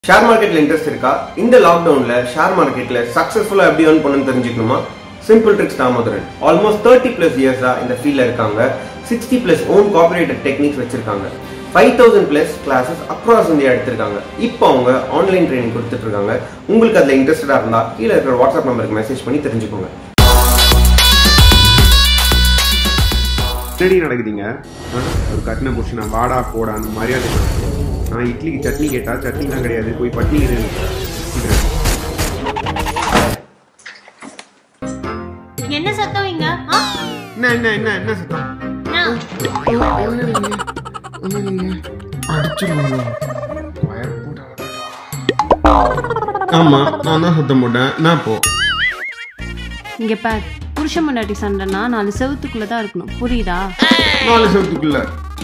Share மார்க்கெட்ல interest இருக்கா இந்த லாக்டவுன்ல ஷேர் மார்க்கெட்ல சக்சஸ்ஃபுல்லா எப்படி earn பண்ணணும்னு தெரிஞ்சுக்கணுமா simple tricks Damodaran almost thirty plus இயர்ஸா இந்த ஃபீல்ட்ல இருக்காங்க sixty plus own incorporated techniques வச்சிருக்காங்க five thousand plus classes across India எடுத்திருக்காங்க இப்போ அவங்க ஆன்லைன் ட்ரைனிங் கொடுத்துட்டு இருக்காங்க உங்களுக்கு அதுல இன்ட்ரெஸ்டடா இருந்தா கீழே இருக்கிற வாட்ஸ்அப் நம்பருக்கு மெசேஜ் பண்ணி தெரிஞ்சுக்கோங்க என்னடி நடக்குதுங்க ஆ? ஒரு கட்டின புருஷனா வாடா போடான்னு மரியாதை கொடுத்து. நான் இட்லிக்கு சட்னி கேட்டா சட்னிலாம் கிடையாது போய் பட்னி இரு சீக்கிரம். என்ன சத்தம் இங்க ஆ? என்ன என்ன என்ன என்ன சத்தம் நான் வயர் போட்டாங்க. ஆமா நான் தான் சத்தம் போட்டேன் நான் போ இங்க பார் புருஷ முன்னாடி சண்டைனா நாலு செவத்துக்குள்ள தான் இருக்கணும் புரியுதா நாலு செவத்துக்குள்ள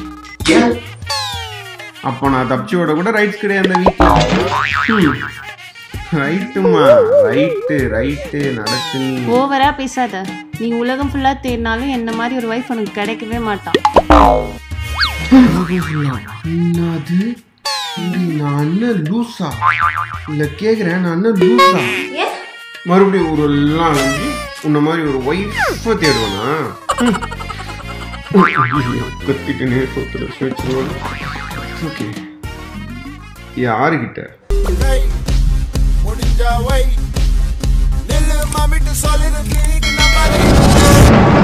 அப்போ நான் தப்பிச்சு விட கூட ரைட்ஸ் கிடையாது அந்த வீட்டில் ரைட்டுமா ரைட்டு ரைட்டு நடக்கு நீ ஓவரா பேசாத நீ உலகம் ஃபுல்லா தேடினாலும் என்ன மாதிரி ஒரு வைஃப் உனக்கு கிடைக்கவே மாட்டான் என்னது இங்க நான் அண்ணன் லூசா இல்ல கேக்குறேன் நான் அண்ணன் லூசா மறுபடியும் ஒரு எல்லாம் அலைஞ்சு உன்ன மாதிரி ஒரு ஒய்ஃபை தேடுவானா கத்திட்டுனே சொத்துல ஓகே யாருக்கிட்ட Hey, முடிஞ்சா வை நில்லு மாமிட்டு சொல்லிரு கிளிக்கு நம்ம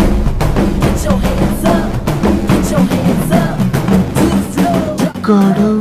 Get your hands up, get your hands up to the floor. கடவுளே